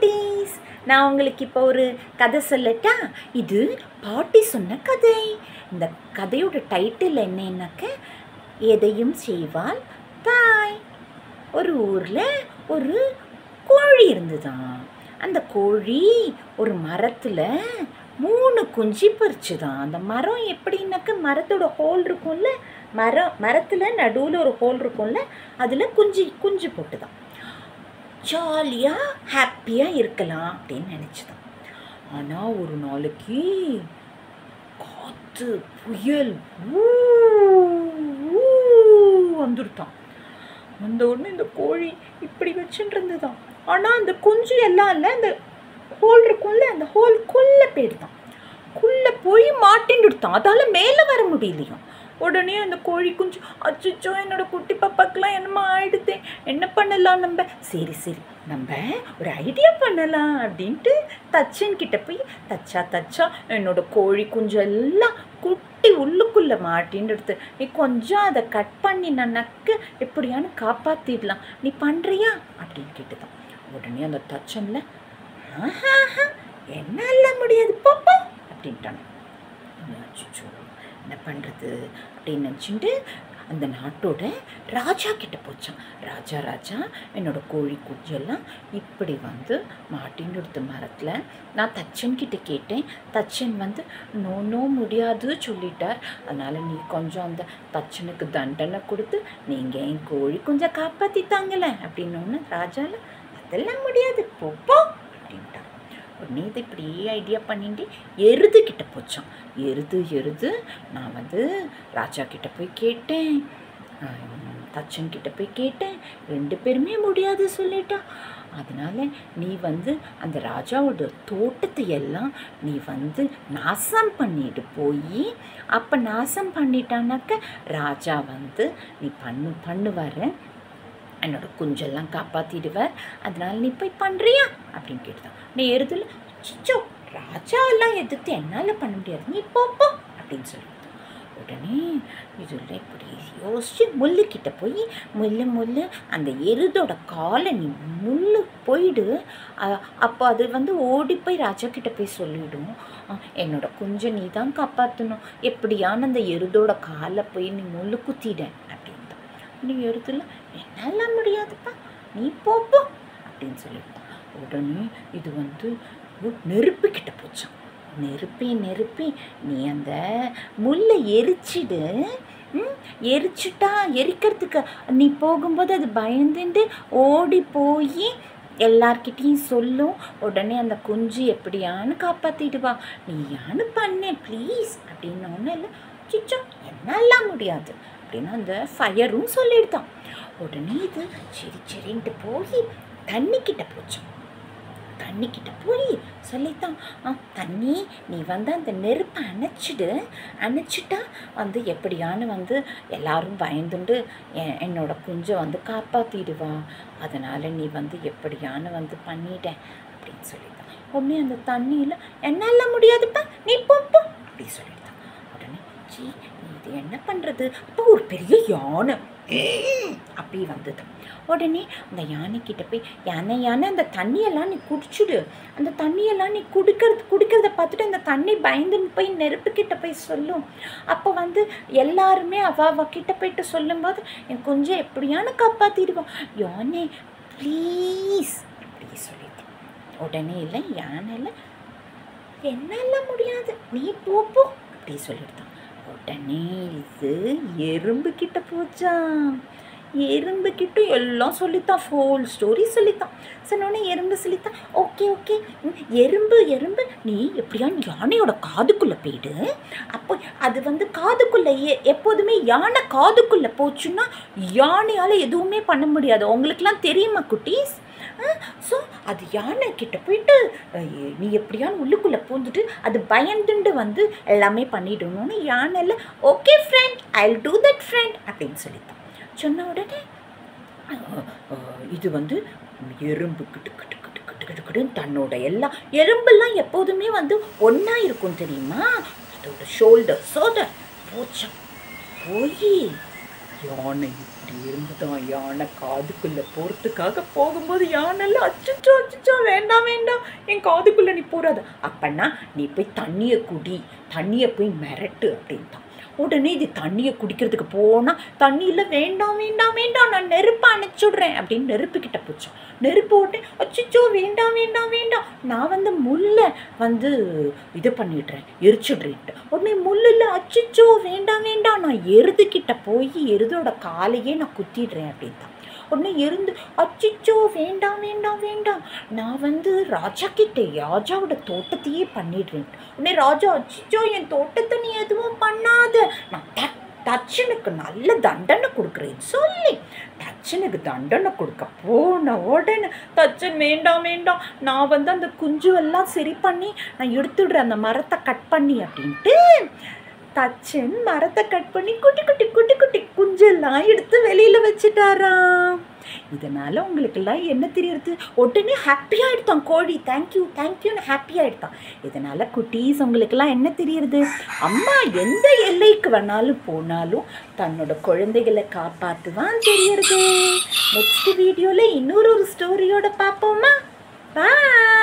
குட்டீஸ் நான் உங்களுக்கு இப்போ ஒரு கதை சொல்லட்டா இது பாட்டி சொன்ன கதை இந்த கதையோட டைட்டில் என்னன்னாக்க எதையும் செய்வாள் தாய் ஒரு ஊரில் ஒரு கோழி இருந்துதான் அந்த கோழி ஒரு மரத்தில் மூணு குஞ்சு பறிச்சுதான் அந்த மரம் எப்படின்னாக்க மரத்தோட ஹோல் இருக்கும்ல மரம் மரத்தில் நடுவில் ஒரு ஹோல் இருக்கும்ல அதில் குஞ்சு குஞ்சு போட்டுதான் ஜாலியாக ஹாப்பியாக இருக்கலாம் அப்படின்னு நினச்சிதான் ஆனால் ஒரு நாளைக்கு காற்று புயல் ஊ, ஊ வந்துருத்தான் வந்த உடனே இந்த கோழி இப்படி வச்சுட்டு இருந்ததாம் ஆனால் அந்த குஞ்சு எல்லாம் இல்லை அந்த ஹோல் இருக்கும்ல அந்த ஹோல்குள்ளே போயிடுதான் குள்ளே போய் மாட்டின்னு எடுத்தான் அதால் மேலே வர முடியலையாம் உடனே அந்த கோழி குஞ்சு அச்சோ என்னோட குட்டி பாப்பாக்கெல்லாம் என்னமா ஆயிடுதே என்ன பண்ணலாம் நம்ம சரி சரி நம்ம ஒரு ஐடியா பண்ணலாம் அப்படின்ட்டு தச்சன் கிட்ட போய் தச்சா தச்சா என்னோட கோழி குஞ்சு எல்லாம் குட்டி உள்ளுக்குள்ளே மாட்டின்னு எடுத்து நீ கொஞ்சம் அதை கட் பண்ணி நனக்கு எப்படியான்னு காப்பாற்றிடலாம் நீ பண்ணுறியா அப்படின்னு கேட்டுதான் உடனே அந்த தச்சன்ல ஆஹாஹா என்னால முடியாது போப்போ அப்படின்ட்டான் அச்சோ என்ன பண்ணுறது அப்படின்னு நினச்சிட்டு அந்த நாட்டோட ராஜா கிட்ட போச்சான் ராஜா ராஜா என்னோட கோழி குஞ்செல்லாம் இப்படி வந்து மாட்டின்னு எடுத்த மரத்தில் நான் தச்சன் கிட்ட கேட்டேன் தச்சன் வந்து நோ நோ முடியாது சொல்லிட்டார் அதனால் நீ கொஞ்சம் அந்த தச்சனுக்கு தண்டனை கொடுத்து நீங்கள் என் கோழி கொஞ்சம் காப்பாற்றித்தாங்களே அப்படின்னு ராஜால அதெல்லாம் முடியாது போப்போ அப்படின்ட்டான் உடனே இது இப்படியே ஐடியா பண்ணிட்டு எருது கிட்ட போச்சான் எருது எருது நான் வந்து ராஜா கிட்ட போய் கேட்டேன் ஆஹ், தச்சன் கிட்ட போய் கேட்டேன் ரெண்டு பேருமே முடியாது சொல்லிட்டா அதனால நீ வந்து அந்த ராஜாவோட தோட்டத்தை எல்லாம் நீ வந்து நாசம் பண்ணிட்டு போய் அப்போ நாசம் பண்ணிட்டானாக்க ராஜா வந்து நீ பண்ணு பண்ணுவார் என்னோட குஞ்செல்லாம் காப்பாற்றிடுவார் அதனால நீ போய் பண்ணுறியா அப்படின்னு கேட்டுதான் நீ எருதுல சிச்சோ ராஜா எல்லாம் எதிர்த்து என்னால் பண்ண முடியாது நீ போப்போ அப்படின்னு சொல்லிட்டான் உடனே இதில் இப்படி யோசிச்சு முள்ளுக்கிட்ட போய் முள்ளு முள்ளு அந்த எருதோட காலை நீ முள்ளு போயிடு அ- அப்போ அது வந்து ஓடி போய் ராஜா கிட்ட போய் சொல்லிடும் "அ, என்னோட குஞ்சை நீ தான் காப்பாற்றணும் எப்படியான அந்த எருதோட காலை போய் நீ முள்ளு குத்திட அப்படின்ட்டு நீ எருதுல என்னால் முடியாதுப்பா நீ போப்போ அப்படின்னு சொல்லிட்டான் உடனே இது வந்து நெருப்பு கிட்ட போச்சான் நெருப்பி நெருப்பி நீ அந்த முள்ளை எரிச்சிடு ம், எரிச்சிட்டா எரிக்கிறதுக்கு நீ போகும்போது அது பயந்துட்டு ஓடி போய் எல்லார்கிட்டயும் சொல்லும் உடனே அந்த குஞ்சு எப்படியான்னு காப்பாற்றிடுவா நீ யானு பண்ணேன் ப்ளீஸ் அப்படின்னு ஒன்றும் இல்லை சிச்சோ என்னாலாம் முடியாது அப்படின்னு அந்த ஃபயரும் சொல்லிடுதான் உடனே இது சரி சரின்ட்டு போய் தண்ணிக்கிட்ட போச்சான் தண்ணிக்கிட்ட போய் சொல்லித்தான் ஆ தண்ணி நீ வந்து அந்த நெருப்பை அணைச்சிடு அணைச்சிட்டா வந்து எப்படியான்னு வந்து எல்லாரும் பயந்துண்டு எ- என்னோட குஞ்சை வந்து காப்பாற்றிடுவா அதனால் நீ வந்து எப்படியான்னு வந்து பண்ணிட்ட அப்படின்னு சொல்லித்தான் உடனே அந்த தண்ணியில் என்னால் முடியாதுப்பா நீ போப்போ அப்படி சொல்லிட்டான் உடனே சீ நீ இது என்ன பண்ணுறது அப்போ ஒரு பெரிய யானை "ம்" அப்படி வந்தது உடனே அந்த யானைக்கிட்ட போய் யானை யானை அந்த தண்ணியெல்லாம் நீ குடிச்சுடு அந்த தண்ணியெல்லாம் நீ குடிக்கிறது குடிக்கிறத பார்த்துட்டு அந்த தண்ணி பயந்துன்னு போய் நெருப்புக்கிட்ட போய் சொல்லும் அப்போ வந்து எல்லாருமே அவ அவ கிட்ட போயிட்டு சொல்லும்போது என் கொஞ்சம் எப்படியானு காப்பாற்றிடுவான் யானை ப்ளீஸ் அப்படி சொல்லிட்டான் உடனே இல்லை யானை இல்லை என்னால் முடியாது நீ போப்போ அப்படி சொல்லிட்டான் உடனே இது எறும்பு கிட்ட போச்சான் எறும்பு கிட்ட எல்லாம் சொல்லித்தான் ஃபோல் ஸ்டோரி சொல்லித்தான் சொன்னோடனே எறும்பு சொல்லித்தான் ஓகே ஓகே எறும்பு எறும்பு நீ எப்படியா யானையோட காதுக்குள்ளே போயிடு அப்போ அது வந்து காதுக்குள்ளே எ- எப்போதுமே யானை காதுக்குள்ளே போச்சுன்னா யானையால் எதுவுமே பண்ண முடியாது உங்களுக்குலாம் தெரியுமா குட்டீஸ் ஸோ அது யானை கிட்ட போயிட்டு அஹ், நீ எப்படியான்னு உள்ளுக்குள்ளே பூந்துட்டு அது பயந்துண்டு வந்து எல்லாமே பண்ணிடணும்னு யானைல okay friend I do that friend அப்படின்னு சொல்லித்தான் சொன்ன உடனே அஹ், அஹ், இது வந்து எறும்பு கிட்டு கிட்டு கிட்டு கிட்டு கிட்டு கிட்டுன்னு தன்னோட எல்லா எறும்பெல்லாம் எப்போதுமே வந்து ஒன்றா இருக்கும் தெரியுமா அதோட ஷோல்டர் சோதர் போச்சான் போய் யானை இப்படி இப்படி இருந்துதான் யானை காதுக்குள்ளே போகிறதுக்காக போகும்போது யானைலாம் அச்சுச்சோ அச்சுச்சோ வேண்டாம் வேண்டாம் என் காதுக்குள்ளே நீ போறாத அப்பன்னா நீ போய் தண்ணியை குடி தண்ணியை போய் மிரட்டு அப்படின்ட்டான் உடனே இது தண்ணியை குடிக்கிறதுக்கு போனால் தண்ணியில் வேண்டாம் வேண்டாம் வேண்டாம் நான் நெருப்பை அணைச்சுடுறேன் அப்படின்னு நெருப்பு கிட்ட போச்சோம் நெருப்பு ஓட்டு அச்சுச்சோ வேண்டாம் வேண்டாம் வேண்டாம் நான் வந்து முல்லை வந்து இது பண்ணிடுறேன் எரிச்சுடுறேன்ட்டு உடனே முள்ளில் அச்சுச்சோ வேண்டாம் வேண்டாம் நான் எருதுகிட்ட போய் எருதோட காலையே நான் குத்திடுறேன் அப்படின்ட்டான் உடனே எருந்து அச்சிச்சோ வேண்டாம் வேண்டாம் வேண்டாம் நான் வந்து ராஜா கிட்ட ராஜாவோட தோட்டத்தையே பண்ணிடுறேன் உடனே ராஜா அச்சிச்சோ என் தோட்டத்தை நீ எதுவும் பண்ணாத நான் த- தச்சனுக்கு நல்ல தண்டனை கொடுக்குறேன் சொல்லி தச்சனுக்கு தண்டனை கொடுக்க போன உடனே தச்சன் வேண்டாம் வேண்டாம் நான் வந்து அந்த குஞ்சுவெல்லாம் சரி பண்ணி நான் எடுத்துடுறேன் அந்த மரத்தை கட் பண்ணி அப்படின்ட்டு தச்சன் மரத்தை கட் பண்ணி குட்டி குட்டி குட்டி குட்டி குஞ்செல்லாம் எடுத்து வெளியில வச்சுட்டாராம் இதனால உங்களுக்கெல்லாம் என்ன தெரியறது உடனே ஹாப்பி ஆயிடுத்தான் கோழி தேங்க்யூ தேங்க்யூன்னு ஹாப்பி ஆயிடுத்தான் இதனால குட்டீஸ் உங்களுக்கெல்லாம் என்ன தெரியறது அம்மா எந்த எல்லைக்கு வேணாலும் போனாலும் தன்னோட குழந்தைகளை காப்பாற்றுவான் தெரியறது நெக்ஸ்ட் வீடியோல இன்னொரு ஒரு ஸ்டோரியோட பார்ப்போமா பாய்